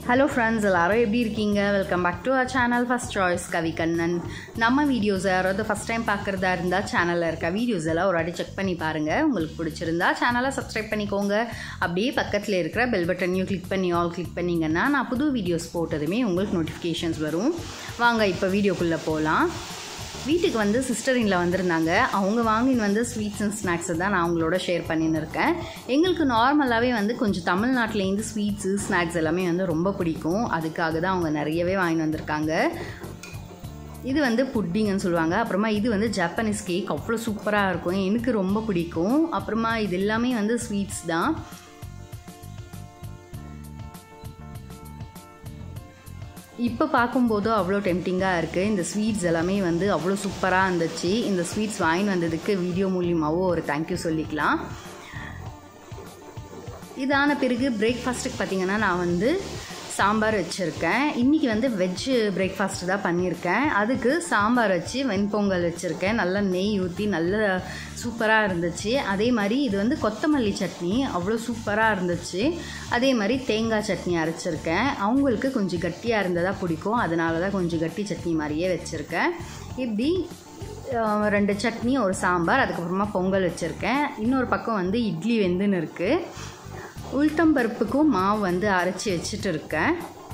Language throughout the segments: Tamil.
ஹலோ ஃப்ரெண்ட்ஸ் எல்லாரும் எப்படி இருக்கீங்க welcome back to our channel first choice Kavi Kannan நம்ம வீடியோஸ் யாராவது ஃபஸ்ட் டைம் பார்க்குறதா இருந்தால் சேனலில் இருக்க வீடியோஸ் எல்லாம் ஒரு வாட்டி செக் பண்ணி பாருங்கள் உங்களுக்கு பிடிச்சிருந்தா சேனலை சப்ஸ்கிரைப் பண்ணிக்கோங்க அப்படியே பக்கத்தில் இருக்கிற பெல் பட்டனையும் கிளிக் பண்ணி ஆல் கிளிக் பண்ணிங்கன்னா நான் புது வீடியோஸ் போட்டதுமே உங்களுக்கு நோட்டிஃபிகேஷன்ஸ் வரும் வாங்க இப்போ வீடியோக்குள்ளே போகலாம் வீட்டுக்கு வந்து சிஸ்டரிங்கில் வந்திருந்தாங்க அவங்க வாங்கின்னு வந்து ஸ்வீட்ஸ் அண்ட் ஸ்நாக்ஸை தான் நான் அவங்களோட ஷேர் பண்ணின்னு இருக்கேன் எங்களுக்கு நார்மலாகவே வந்து கொஞ்சம் தமிழ்நாட்டிலேருந்து ஸ்வீட்ஸு ஸ்நாக்ஸ் எல்லாமே வந்து ரொம்ப பிடிக்கும் அதுக்காக தான் அவங்க நிறையவே வாங்கிட்டு வந்திருக்காங்க இது வந்து புட்டிங்னு சொல்லுவாங்க அப்புறமா இது வந்து ஜப்பானீஸ் கேக் அவ்வளோ சூப்பராக இருக்கும் எனக்கு ரொம்ப பிடிக்கும் அப்புறமா இது எல்லாமே வந்து ஸ்வீட்ஸ் தான் இப்போ பார்க்கும்போது அவ்வளோ டெம்டிங்காக இருக்குது இந்த ஸ்வீட்ஸ் எல்லாமே வந்து அவ்வளோ சூப்பராக இருந்துச்சு இந்த ஸ்வீட்ஸ் வாங்கி வந்ததுக்கு வீடியோ மூலியமாகவும் ஒரு தேங்க்யூ சொல்லிக்கலாம் இதான பிறகு பிரேக்ஃபாஸ்ட்டுக்கு பார்த்திங்கன்னா நான் வந்து சாம்பார் வச்சுருக்கேன் இன்றைக்கி வந்து வெஜ்ஜு பிரேக்ஃபாஸ்ட் தான் பண்ணியிருக்கேன் அதுக்கு சாம்பார் வச்சு வெண்பொங்கல் வச்சுருக்கேன் நல்லா நெய் ஊற்றி நல்ல சூப்பராக இருந்துச்சு அதே மாதிரி இது வந்து கொத்தமல்லி சட்னி அவ்வளோ சூப்பராக இருந்துச்சு அதே மாதிரி தேங்காய் சட்னி அரைச்சிருக்கேன் அவங்களுக்கு கொஞ்சம் கட்டியாக இருந்ததாக பிடிக்கும் அதனால தான் கொஞ்சம் கட்டி சட்னி மாதிரியே வச்சுருக்கேன் இப்படி ரெண்டு சட்னி ஒரு சாம்பார் அதுக்கப்புறமா பொங்கல் வச்சுருக்கேன் இன்னொரு பக்கம் வந்து இட்லி வெந்துன்னு இருக்குது உளுத்தம்பருப்புக்கும் மாவு வந்து அரைச்சி வச்சுட்டு இருக்கேன்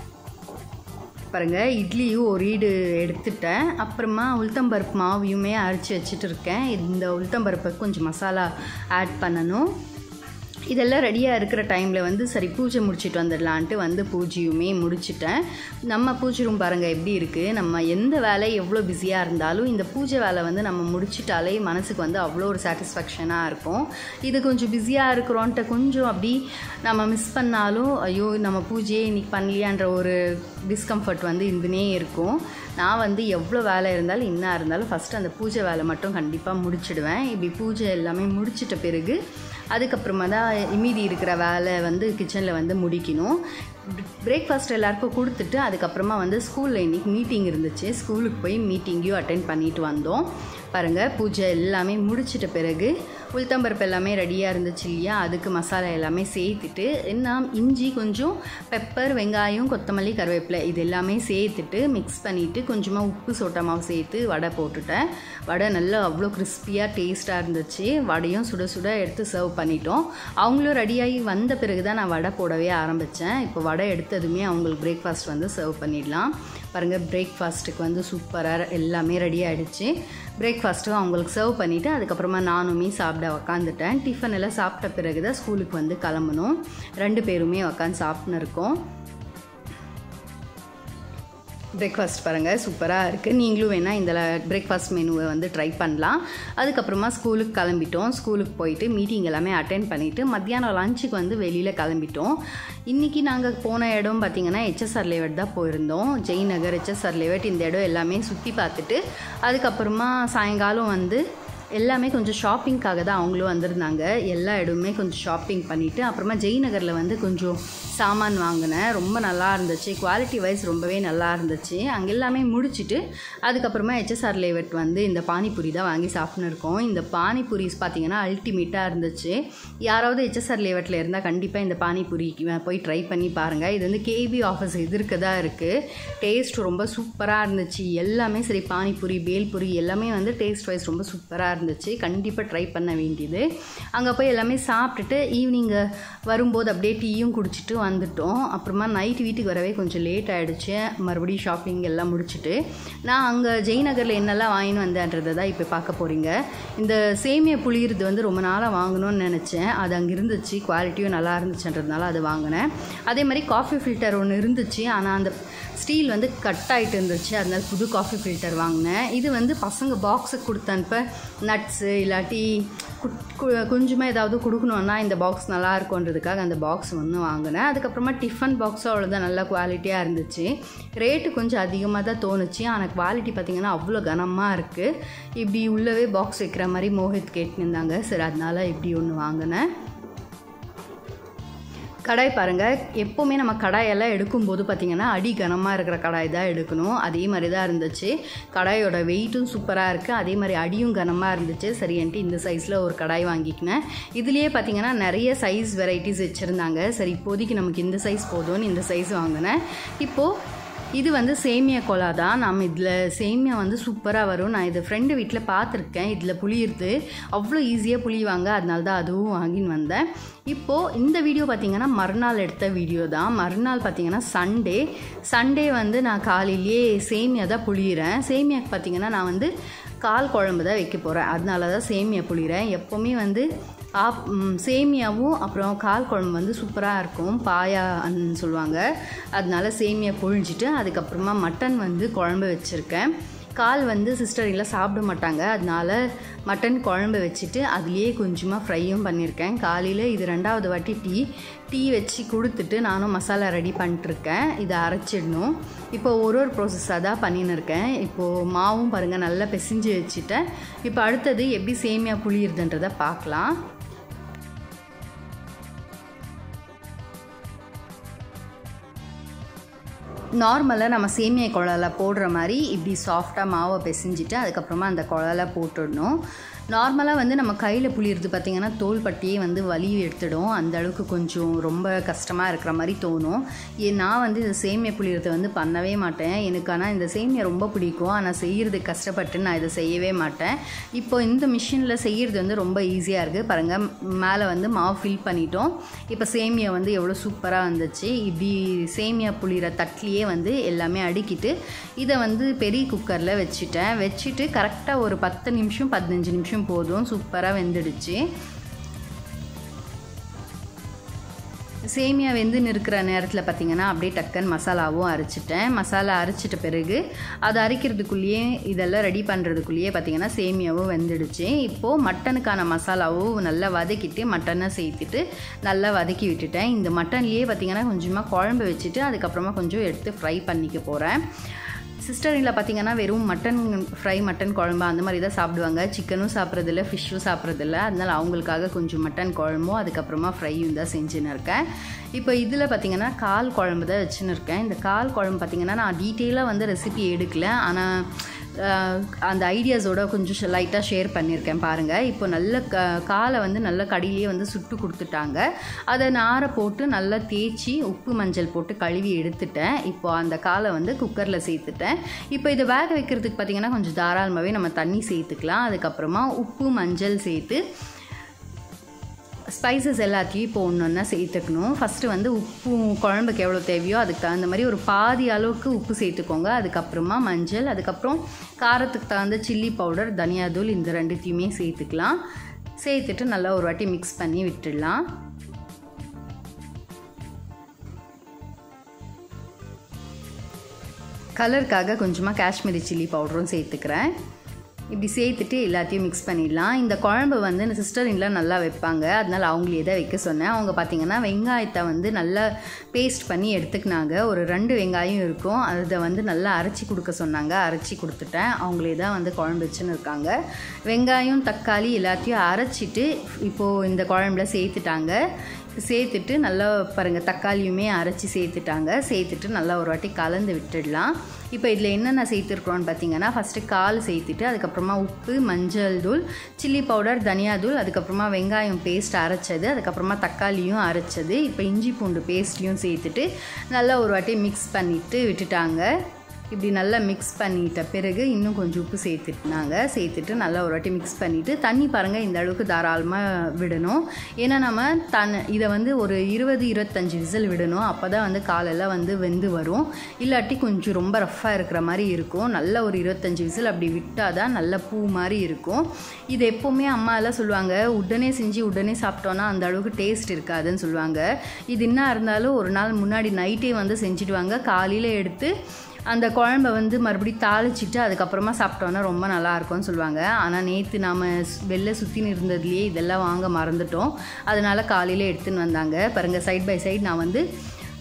பாருங்கள் இட்லியும் ஒரு ஈடு எடுத்துட்டேன் அப்புறமா உளுத்தம்பருப்பு மாவையுமே அரைச்சி வச்சுட்டு இருக்கேன் இந்த உளுத்தம்பருப்புக்கு கொஞ்சம் மசாலா ஆட் பண்ணணும் இதெல்லாம் ரெடியாக இருக்கிற டைமில் வந்து சரி பூஜை முடிச்சுட்டு வந்துடலான்ட்டு வந்து பூஜையுமே முடிச்சிட்டேன் நம்ம பூஜை ரூம் பாருங்கள் எப்படி இருக்குது நம்ம எந்த வேலை எவ்வளோ பிஸியாக இருந்தாலும் இந்த பூஜை வேலை வந்து நம்ம முடிச்சிட்டாலே மனசுக்கு வந்து அவ்வளோ ஒரு சாட்டிஸ்ஃபேக்ஷனாக இருக்கும் இது கொஞ்சம் பிஸியாக இருக்கிறோன்ட்டு கொஞ்சம் அப்படி நம்ம மிஸ் பண்ணாலும் ஐயோ நம்ம பூஜையே இன்றைக்கி பண்ணலையான்ற ஒரு டிஸ்கம்ஃபர்ட் வந்து இருந்துனே இருக்கும் நான் வந்து எவ்வளோ வேலை இருந்தாலும் என்ன இருந்தாலும் ஃபஸ்ட்டு அந்த பூஜை வேலை மட்டும் கண்டிப்பாக முடிச்சிடுவேன் இப்படி பூஜை எல்லாமே முடிச்சிட்ட பிறகு அதுக்கப்புறமா தான் மீதி இருக்கிற வேலை வந்து கிச்சனில் வந்து முடிக்கணும் பிரேக்ஃபாஸ்ட் எல்லாருக்கும் கொடுத்துட்டு அதுக்கப்புறமா வந்து ஸ்கூலில் இன்றைக்கி மீட்டிங் இருந்துச்சு ஸ்கூலுக்கு போய் மீட்டிங்கையும் அட்டென்ட் பண்ணிட்டு வந்தோம் பாருங்கள் பூஜை எல்லாமே முடிச்சிட்ட பிறகு உளுத்தம்பருப்பு எல்லாமே ரெடியாக இருந்துச்சு இல்லையா அதுக்கு மசாலா எல்லாமே சேர்த்துட்டு என்ன இஞ்சி கொஞ்சம் பெப்பர் வெங்காயம் கொத்தமல்லி கருவேப்பிலை இது எல்லாமே சேர்த்துட்டு மிக்ஸ் பண்ணிவிட்டு கொஞ்சமாக உப்பு சோட்டா மாவு சேர்த்து வடை போட்டுட்டேன் வடை நல்லா அவ்வளோ கிறிஸ்பியாக டேஸ்ட்டாக இருந்துச்சு வடையும் சுட சுட எடுத்து சர்வ் பண்ணிட்டோம் அவங்களும் ரெடியாகி வந்த பிறகு தான் நான் வடை போடவே ஆரம்பித்தேன் இப்போ வடை எடுத்ததுமே அவங்களுக்கு பிரேக்ஃபாஸ்ட் வந்து சர்வ் பண்ணிடலாம் பாருங்கள் பிரேக்ஃபாஸ்ட்டுக்கு வந்து சூப்பராக எல்லாமே ரெடி ஆகிடுச்சு பிரேக்ஃபாஸ்ட்டும் அவங்களுக்கு சர்வ் பண்ணிவிட்டு அதுக்கப்புறமா நானுமே சாப்பிட உக்காந்துட்டேன் டிஃபன் எல்லாம் சாப்பிட்ட பிறகு தான் ஸ்கூலுக்கு வந்து கிளம்பணும் ரெண்டு பேருமே உக்காந்து சாப்பிட்னு இருக்கோம் பிரேக்ஃபாஸ்ட் பாருங்கள் சூப்பராக இருக்குது நீங்களும் வேணால் இந்த பிரேக்ஃபாஸ்ட் மெனுவை வந்து ட்ரை பண்ணலாம் அதுக்கப்புறமா ஸ்கூலுக்கு கிளம்பிட்டோம் ஸ்கூலுக்கு போயிட்டு மீட்டிங் எல்லாமே அட்டென்ட் பண்ணிவிட்டு மத்தியானம் லஞ்சுக்கு வந்து வெளியில் கிளம்பிட்டோம் இன்றைக்கி நாங்கள் போன இடம் பார்த்திங்கன்னா ஹெச்எஸ்ஆர் லேவட் தான் போயிருந்தோம் ஜெய்நகர் ஹெச்எஸ்ஆர் லேவட் இந்த இடம் எல்லாமே சுற்றி பார்த்துட்டு அதுக்கப்புறமா சாயங்காலம் வந்து எல்லாமே கொஞ்சம் ஷாப்பிங்க்காக தான் அவங்களும் வந்திருந்தாங்க எல்லா இடமுமே கொஞ்சம் ஷாப்பிங் பண்ணிவிட்டு அப்புறமா ஜெய்நகரில் வந்து கொஞ்சம் சாமான் வாங்கினேன் ரொம்ப நல்லா இருந்துச்சு குவாலிட்டி வைஸ் ரொம்பவே நல்லா இருந்துச்சு அங்கே எல்லாமே முடிச்சுட்டு அதுக்கப்புறமா ஹெச்எஸ்ஆர் லேவட் வந்து இந்த பானிபூரி தான் வாங்கி சாப்பிட்னு இருக்கோம் இந்த பானிபூரிஸ் பார்த்திங்கன்னா அல்டிமேட்டாக இருந்துச்சு யாராவது ஹெச்எஸ்ஆர் லேவட்டில் இருந்தால் கண்டிப்பாக இந்த பானிபூரி போய் ட்ரை பண்ணி பாருங்கள் இது வந்து கேபி ஆஃபீஸ் எதிர்க்க தான் இருக்குது டேஸ்ட் ரொம்ப சூப்பராக இருந்துச்சு எல்லாமே சரி பானிபூரி பேல்பூரி எல்லாமே வந்து டேஸ்ட் வைஸ் ரொம்ப சூப்பராக இருந்துச்சு கண்டிப்பாக ட்ரை பண்ண வேண்டியது அங்கே போய் எல்லாமே சாப்பிட்டுட்டு ஈவினிங் வரும்போது அப்படியே டீயும் குடிச்சிட்டு வந்துட்டோம் அப்புறமா நைட் வீட்டுக்கு வரவே கொஞ்சம் லேட் ஆகிடுச்சு மறுபடியும் ஷாப்பிங் எல்லாம் முடிச்சுட்டு நான் அங்கே ஜெய்நகரில் என்னெல்லாம் வாங்கின்னு வந்தேன்றதை தான் இப்போ பார்க்க போகிறீங்க இந்த சேமியா புளியிறது வந்து ரொம்ப நாளாக வாங்கணும்னு நினச்சேன் அது அங்கே இருந்துச்சு குவாலிட்டியும் நல்லா இருந்துச்சுன்றதுனால அது வாங்கினேன் அதே மாதிரி காஃபி ஃபில்டர் ஒன்று இருந்துச்சு ஆனால் அந்த ஸ்டீல் வந்து கட் ஆகிட்டு இருந்துச்சு அதனால புது காஃபி ஃபில்டர் வாங்கினேன் இது வந்து பசங்க பாக்ஸுக்கு கொடுத்தனுப்ப நட்ஸு இல்லாட்டி கொஞ்சமாக ஏதாவது கொடுக்கணுன்னா இந்த பாக்ஸ் நல்லா இருக்குன்றதுக்காக அந்த பாக்ஸ் ஒன்று வாங்கினேன் அதுக்கப்புறமா டிஃபன் பாக்ஸும் அவ்வளோதான் நல்லா குவாலிட்டியாக இருந்துச்சு ரேட்டு கொஞ்சம் அதிகமாக தான் தோணுச்சு ஆனால் குவாலிட்டி பார்த்திங்கன்னா அவ்வளோ கனமாக இருக்குது இப்படி உள்ளவே பாக்ஸ் வைக்கிற மாதிரி மோஹித் கேட்டுருந்தாங்க சரி அதனால் இப்படி ஒன்று வாங்கினேன் கடாய் பாருங்கள் எப்போவுமே நம்ம கடாயெல்லாம் எடுக்கும்போது பார்த்திங்கன்னா அடி கனமாக இருக்கிற கடாய் தான் எடுக்கணும் அதே மாதிரி தான் இருந்துச்சு கடாயோட வெயிட்டும் சூப்பராக இருக்குது அதே மாதிரி அடியும் கனமாக இருந்துச்சு சரின்ட்டு இந்த சைஸில் ஒரு கடாய் வாங்கிக்கினேன் இதுலேயே பார்த்திங்கன்னா நிறைய சைஸ் வெரைட்டிஸ் வச்சுருந்தாங்க சரி இப்போதைக்கு நமக்கு இந்த சைஸ் போதும்னு இந்த சைஸ் வாங்கினேன் இப்போது இது வந்து சேமியா கோலா தான் நம்ம இதில் சேமியா வந்து சூப்பராக வரும் நான் இது ஃப்ரெண்டு வீட்டில் பார்த்துருக்கேன் இதில் புளியுறது அவ்வளோ ஈஸியாக புளிவாங்க அதனால தான் அதுவும் வாங்கின்னு வந்தேன் இப்போது இந்த வீடியோ பார்த்திங்கன்னா மறுநாள் எடுத்த வீடியோ தான் மறுநாள் பார்த்திங்கன்னா சண்டே சண்டே வந்து நான் காலையிலேயே சேமியா தான் புளியிறேன் சேமியாக்கு பார்த்திங்கன்னா நான் வந்து கால் குழம்பு தான் வைக்க போகிறேன் அதனால தான் சேமியா புளியிறேன் எப்போவுமே வந்து ஆப் ம், சேமியாவும் அப்புறம் கால் குழம்பு வந்து சூப்பராக இருக்கும் பாயான்னு சொல்லுவாங்க அதனால சேமியா புழிஞ்சிட்டு அதுக்கப்புறமா மட்டன் வந்து குழம்பு வச்சுருக்கேன் கால் வந்து சிஸ்டர் இல்லை சாப்பிட மாட்டாங்க அதனால மட்டன் குழம்பு வச்சுட்டு அதுலேயே கொஞ்சமாக ஃப்ரையும் பண்ணியிருக்கேன் காலையில் இது ரெண்டாவது வாட்டி டீ டீ வச்சு கொடுத்துட்டு நானும் மசாலா ரெடி பண்ணிட்டுருக்கேன் இதை அரைச்சிடணும் இப்போ ஒரு ஒரு ப்ராசஸாக தான் பண்ணின்னு இருக்கேன் இப்போது மாவும் பாருங்கள் நல்லா பிசைஞ்சு வச்சுட்டேன் இப்போ அடுத்தது எப்படி சேமியா புளியுறதுன்றதை பார்க்கலாம் நார்மலாக நம்ம சேமியா குழல போடுற மாதிரி இப்படி சாஃப்டாக மாவை பிசைஞ்சிட்டு அதுக்கப்புறமா அந்த குழல போட்டுடணும் நார்மலாக வந்து நம்ம கையில் புளியிறது பார்த்திங்கன்னா தோல் பட்டியே வந்து வலி எடுத்துடும் அந்த அளவுக்கு கொஞ்சம் ரொம்ப கஷ்டமாக இருக்கிற மாதிரி தோணும் ஏ நான் வந்து இந்த சேமியா புளியறதை வந்து பண்ணவே மாட்டேன் எனக்கு ஆனால் இந்த சேமியா ரொம்ப பிடிக்கும் ஆனால் செய்கிறது கஷ்டப்பட்டு நான் இதை செய்யவே மாட்டேன் இப்போ இந்த மிஷினில் செய்கிறது வந்து ரொம்ப ஈஸியாக இருக்குது பாருங்கள் மேலே வந்து மாவு ஃபில் பண்ணிட்டோம் இப்போ சேமியா வந்து எவ்வளோ சூப்பராக வந்துச்சு இப்படி சேமியா புளிகிற தட்டிலேயே வந்து எல்லாமே அடுக்கிட்டு இதை வந்து பெரிய குக்கரில் வச்சுட்டேன் வச்சுட்டு கரெக்டாக ஒரு பத்து நிமிஷம் பதினஞ்சு நிமிஷம் போதும் சூப்பராக வெந்துடுச்சு சேமியா வெந்து நிற்கிற நேரத்தில் பார்த்தீங்கன்னா அப்படியே டக்கன் மசாலாவும் அரைச்சிட்டேன் மசாலா அரைச்சிட்ட பிறகு அதை அரைக்கிறதுக்குள்ளேயே இதெல்லாம் ரெடி பண்ணுறதுக்குள்ளேயே பார்த்தீங்கன்னா சேமியாவும் வெந்துடுச்சு இப்போது மட்டனுக்கான மசாலாவும் நல்லா வதக்கிட்டு மட்டனை சேர்த்துட்டு நல்லா வதக்கி விட்டுட்டேன் இந்த மட்டன்லேயே பார்த்தீங்கன்னா கொஞ்சமாக குழம்பு வச்சுட்டு அதுக்கப்புறமா கொஞ்சம் எடுத்து ஃப்ரை பண்ணிக்க போகிறேன் சிஸ்டர் இல்லை பார்த்தீங்கன்னா வெறும் மட்டன் ஃப்ரை மட்டன் குழம்பு அந்த மாதிரி தான் சாப்பிடுவாங்க சிக்கனும் சாப்பிட்றதில்ல ஃபிஷ்ஷும் சாப்பிட்றதில்ல அதனால் அவங்களுக்காக கொஞ்சம் மட்டன் குழம்பும் அதுக்கப்புறமா ஃப்ரையும் தான் செஞ்சுன்னு இருக்கேன் இப்போ இதில் பார்த்தீங்கன்னா கால் குழம்பு தான் வச்சுன்னு இருக்கேன் இந்த கால் குழம்பு பார்த்தீங்கன்னா நான் டீட்டெயிலாக வந்து ரெசிபி எடுக்கல ஆனால் அஹ், அந்த ஐடியாஸோட கொஞ்சம் லைட்டாக ஷேர் பண்ணியிருக்கேன் பாருங்கள் இப்போ நல்ல க காலை வந்து நல்ல கடியிலே வந்து சுட்டு கொடுத்துட்டாங்க அதை நாரை போட்டு நல்லா தேய்ச்சி உப்பு மஞ்சள் போட்டு கழுவி எடுத்துட்டேன் இப்போ அந்த காலை வந்து குக்கரில் சேர்த்துட்டேன் இப்போ இதை வேக வைக்கிறதுக்கு பார்த்திங்கன்னா கொஞ்சம் தாராளமாகவே நம்ம தண்ணி சேர்த்துக்கலாம் அதுக்கப்புறமா உப்பு மஞ்சள் சேர்த்து ஸ்பைசஸ் எல்லாத்தையும் இப்போ ஒன்று ஒன்றா சேர்த்துக்கணும் ஃபஸ்ட்டு வந்து உப்பு குழம்புக்கு எவ்வளோ தேவையோ அதுக்கு தகுந்த மாதிரி ஒரு பாதி அளவுக்கு உப்பு சேர்த்துக்கோங்க அதுக்கப்புறமா மஞ்சள் அதுக்கப்புறம் காரத்துக்கு தகுந்த சில்லி பவுடர் தனியாதூள் இந்த ரெண்டுத்தையுமே சேர்த்துக்கலாம் சேர்த்துட்டு நல்லா ஒரு வாட்டி மிக்ஸ் பண்ணி விட்டுடலாம் கலருக்காக கொஞ்சமாக காஷ்மீரி சில்லி பவுடரும் சேர்த்துக்கிறேன் இப்படி சேர்த்துட்டு எல்லாத்தையும் மிக்ஸ் பண்ணிடலாம் இந்த குழம்பு வந்து இந்த சிஸ்டர் இன்லாம் நல்லா வைப்பாங்க அதனால் அவங்களே தான் வைக்க சொன்னேன் அவங்க பார்த்தீங்கன்னா வெங்காயத்தை வந்து நல்லா பேஸ்ட் பண்ணி எடுத்துக்கினாங்க ஒரு ரெண்டு வெங்காயம் இருக்கும் அதை வந்து நல்லா அரைச்சி கொடுக்க சொன்னாங்க அரைச்சி கொடுத்துட்டேன் அவங்களே தான் வந்து குழம்பு வச்சுன்னு இருக்காங்க வெங்காயம் தக்காளி எல்லாத்தையும் அரைச்சிட்டு இப்போது இந்த குழம்புல சேர்த்துட்டாங்க சேர்த்துட்டு நல்லா பாருங்கள் தக்காளியுமே அரைச்சி சேர்த்துட்டாங்க சேர்த்துட்டு நல்லா ஒரு வாட்டி கலந்து விட்டுடலாம் இப்போ இதில் என்னென்ன சேர்த்துருக்குறோன்னு பார்த்தீங்கன்னா ஃபஸ்ட்டு கால் சேர்த்துட்டு அதுக்கப்புறமா உப்பு மஞ்சள் தூள் சில்லி பவுடர் தனியா தூள் அதுக்கப்புறமா வெங்காயம் பேஸ்ட் அரைச்சது அதுக்கப்புறமா தக்காளியும் அரைச்சது இப்போ இஞ்சி பூண்டு பேஸ்ட்டையும் சேர்த்துட்டு நல்லா ஒரு வாட்டி மிக்ஸ் பண்ணிவிட்டு விட்டுட்டாங்க இப்படி நல்லா மிக்ஸ் பண்ணிட்ட பிறகு இன்னும் கொஞ்சம் உப்பு சேர்த்துட்டாங்க சேர்த்துட்டு நல்லா ஒரு வாட்டி மிக்ஸ் பண்ணிவிட்டு தண்ணி பாருங்கள் இந்த அளவுக்கு தாராளமாக விடணும் ஏன்னா நம்ம தன் இதை வந்து ஒரு இருபது இருபத்தஞ்சி விசில் விடணும் அப்போ தான் வந்து காலெல்லாம் வந்து வெந்து வரும் இல்லாட்டி கொஞ்சம் ரொம்ப ரஃப்பாக இருக்கிற மாதிரி இருக்கும் நல்ல ஒரு இருபத்தஞ்சி விசில் அப்படி விட்டால் தான் நல்ல பூ மாதிரி இருக்கும் இது எப்போவுமே அம்மா எல்லாம் சொல்லுவாங்க உடனே செஞ்சு உடனே சாப்பிட்டோன்னா அந்த அளவுக்கு டேஸ்ட் இருக்காதுன்னு சொல்லுவாங்க இது என்ன இருந்தாலும் ஒரு நாள் முன்னாடி நைட்டே வந்து செஞ்சுடுவாங்க காலையில் எடுத்து அந்த குழம்ப வந்து மறுபடியும் தாளிச்சிட்டு அதுக்கப்புறமா சாப்பிட்டோன்னா ரொம்ப நல்லா இருக்கும்னு சொல்லுவாங்க ஆனால் நேற்று நாம் வெளில சுற்றின்னு இருந்ததுலேயே இதெல்லாம் வாங்க மறந்துட்டோம் அதனால் காலையில் எடுத்துன்னு வந்தாங்க பாருங்கள் சைட் பை சைடு நான் வந்து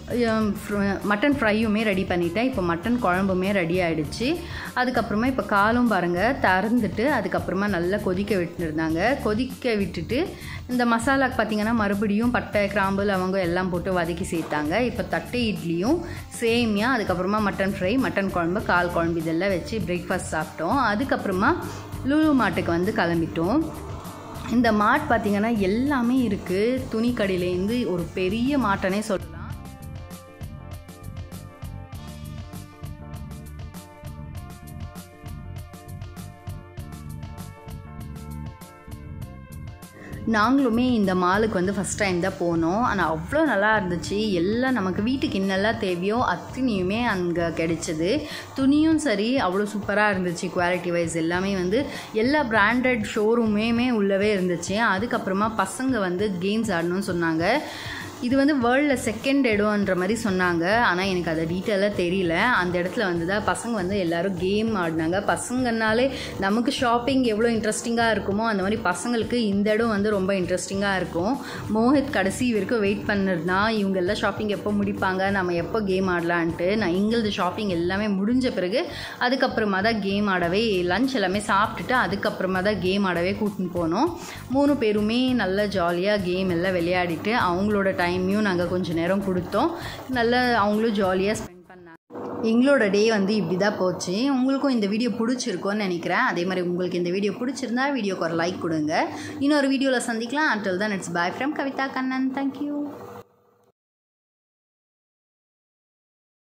மட்டன் ஃப்ரையுமே ரெடி பண்ணிட்டேன் இப்போ மட்டன் குழம்புமே ரெடி ஆகிடுச்சு அதுக்கப்புறமா இப்போ காலும் பாருங்கள் திறந்துட்டு அதுக்கப்புறமா நல்லா கொதிக்க விட்டுருந்தாங்க கொதிக்க விட்டுட்டு இந்த மசாலாக்கு பார்த்திங்கன்னா மறுபடியும் பட்டை கிராம்பு லவங்கம் எல்லாம் போட்டு வதக்கி சேர்த்தாங்க இப்போ தட்டை இட்லியும் சேமியா அதுக்கப்புறமா மட்டன் ஃப்ரை மட்டன் குழம்பு கால் குழம்பு இதெல்லாம் வச்சு பிரேக்ஃபாஸ்ட் சாப்பிட்டோம் அதுக்கப்புறமா லூலு மாட்டுக்கு வந்து கிளம்பிட்டோம் இந்த மாட் பார்த்திங்கன்னா எல்லாமே இருக்குது துணி கடையிலேருந்து ஒரு பெரிய மாட்டனே சொல்லலாம் நாங்களுமே இந்த மாலுக்கு வந்து ஃபஸ்ட் டைம் தான் போனோம் ஆனால் அவ்வளோ நல்லா இருந்துச்சு எல்லாம் நமக்கு வீட்டுக்கு என்னெல்லாம் தேவையோ அத்தனையுமே அங்கே கிடைச்சிது துணியும் சரி அவ்வளோ சூப்பராக இருந்துச்சு குவாலிட்டி வைஸ் எல்லாமே வந்து எல்லா பிராண்டட் ஷோரூமே உள்ளவே இருந்துச்சு அதுக்கப்புறமா பசங்க வந்து கேம்ஸ் ஆடணும்னு சொன்னாங்க இது வந்து வேர்ல்டில் செகண்ட் இடம்ன்ற மாதிரி சொன்னாங்க ஆனால் எனக்கு அதை டீட்டெயிலாக தெரியல அந்த இடத்துல வந்து தான் பசங்க வந்து எல்லோரும் கேம் ஆடினாங்க பசங்கனாலே நமக்கு ஷாப்பிங் எவ்வளோ இன்ட்ரெஸ்டிங்காக இருக்குமோ அந்த மாதிரி பசங்களுக்கு இந்த இடம் வந்து ரொம்ப இன்ட்ரெஸ்டிங்காக இருக்கும் மோஹித் கடைசி வரைக்கும் வெயிட் பண்ணிருந்தான் இவங்க எல்லாம் ஷாப்பிங் எப்போ முடிப்பாங்க நம்ம எப்போ கேம் ஆடலான்ட்டு நான் எங்களது ஷாப்பிங் எல்லாமே முடிஞ்ச பிறகு அதுக்கப்புறமா தான் கேம் ஆடவே லஞ்ச் எல்லாமே சாப்பிட்டுட்டு அதுக்கப்புறமா தான் கேம் ஆடவே கூட்டின்னு போனோம் மூணு பேருமே நல்லா ஜாலியாக கேம் எல்லாம் விளையாடிட்டு அவங்களோட டைமையும் நாங்கள் கொஞ்சம் நேரம் கொடுத்தோம் நல்லா அவங்களும் ஜாலியாக ஸ்பெண்ட் பண்ணாங்க எங்களோட டே வந்து இப்படி தான் போச்சு உங்களுக்கும் இந்த வீடியோ பிடிச்சிருக்கோன்னு நினைக்கிறேன் அதே மாதிரி உங்களுக்கு இந்த வீடியோ பிடிச்சிருந்தா வீடியோக்கு ஒரு லைக் கொடுங்க இன்னொரு வீடியோவில் சந்திக்கலாம் until then it's bye from Kavitha Kannan thank you